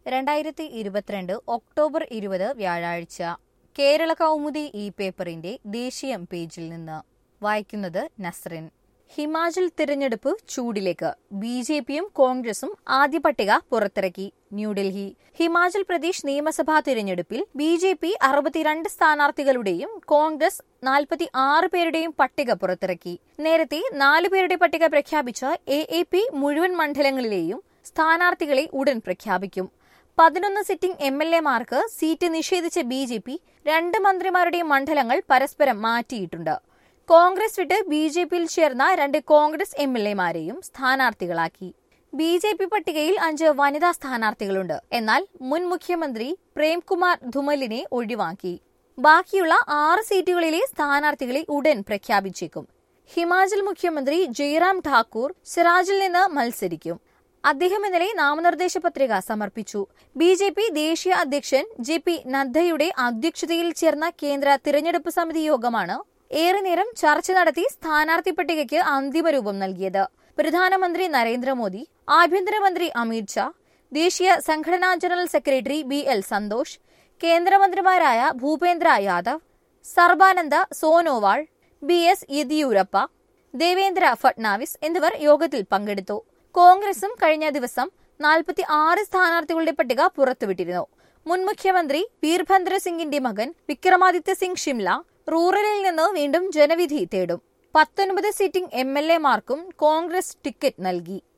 രണ്ടായിരത്തി ഇരുപത്തിരണ്ട് ഒക്ടോബർ ഇരുപത് വ്യാഴാഴ്ച കേരള കൗമുദി ഈ പേപ്പറിന്റെ ദേശീയം പേജിൽ നിന്ന് വായിക്കുന്നത് നസ്രിൻ ഹിമാചൽ തിരഞ്ഞെടുപ്പ് ചൂടിലേക്ക് ബി ജെ പിയും കോൺഗ്രസും ആദ്യ പട്ടിക പുറത്തിറക്കി ന്യൂഡൽഹി ഹിമാചൽ പ്രദേശ് നിയമസഭാ തിരഞ്ഞെടുപ്പിൽ ബി ജെ പി അറുപത്തിരണ്ട് സ്ഥാനാർത്ഥികളുടെയും കോൺഗ്രസ് നാൽപ്പത്തി ആറ് പേരുടെയും പട്ടിക പുറത്തിറക്കി നേരത്തെ നാലു പേരുടെ പട്ടിക പ്രഖ്യാപിച്ച എ എ പി മുഴുവൻ മണ്ഡലങ്ങളിലെയും സ്ഥാനാർത്ഥികളെ ഉടൻ പ്രഖ്യാപിക്കും പതിനൊന്ന് സിറ്റിംഗ് എം എൽ എമാർക്ക് സീറ്റ് നിഷേധിച്ച ബി ജെ പി രണ്ട് മന്ത്രിമാരുടെയും മണ്ഡലങ്ങൾ പരസ്പരം മാറ്റിയിട്ടുണ്ട് കോൺഗ്രസ് വിട്ട് ബി ജെ പിയിൽ ചേർന്ന രണ്ട് കോൺഗ്രസ് എം എൽ എമാരെയും സ്ഥാനാർത്ഥികളാക്കി ബി ജെ പി പട്ടികയിൽ അഞ്ച് വനിതാ സ്ഥാനാർത്ഥികളുണ്ട് എന്നാൽ മുൻ മുഖ്യമന്ത്രി പ്രേംകുമാർ ധുമലിനെ ഒഴിവാക്കി ബാക്കിയുള്ള ആറ് സീറ്റുകളിലെ സ്ഥാനാർത്ഥികളെ ഉടൻ പ്രഖ്യാപിച്ചേക്കും ഹിമാചൽ മുഖ്യമന്ത്രി ജയ്റാം ഠാക്കൂർ സിറാജിൽ നിന്ന് മത്സരിക്കും അദ്ദേഹം ഇന്നലെ നാമനിർദ്ദേശ പത്രിക സമർപ്പിച്ചു ബി ജെ പി ദേശീയ അധ്യക്ഷൻ ജെ പി നദ്ദയുടെ അധ്യക്ഷതയിൽ ചേർന്ന കേന്ദ്ര തിരഞ്ഞെടുപ്പ് സമിതി യോഗമാണ് ഏറെ നേരം ചർച്ച നടത്തി സ്ഥാനാർത്ഥി പട്ടികയ്ക്ക് അന്തിമ രൂപം നൽകിയത് പ്രധാനമന്ത്രി നരേന്ദ്രമോദി ആഭ്യന്തരമന്ത്രി അമിത് ഷാ ദേശീയ സംഘടനാ general secretary B L Santhosh കേന്ദ്രമന്ത്രിമാരായ ഭൂപേന്ദ്ര യാദവ് സർബാനന്ദ സോനോവാൾ ബി എസ് യെദിയൂരപ്പ ദേവേന്ദ്ര ഫട്നാവിസ് എന്നിവർ യോഗത്തിൽ പങ്കെടുത്തു കോൺഗ്രസും കഴിഞ്ഞ ദിവസം നാൽപ്പത്തി ആറ് സ്ഥാനാർത്ഥികളുടെ പട്ടിക പുറത്തുവിട്ടിരുന്നു മുൻ മുഖ്യമന്ത്രി വീർഭദ്ര സിംഗിന്റെ മകൻ വിക്രമാദിത്യ സിംഗ് ഷിംല റൂറലിൽ നിന്ന് വീണ്ടും ജനവിധി തേടും പത്തൊൻപത് സിറ്റിംഗ് എം എൽ എമാർക്കും കോൺഗ്രസ് ടിക്കറ്റ് നൽകി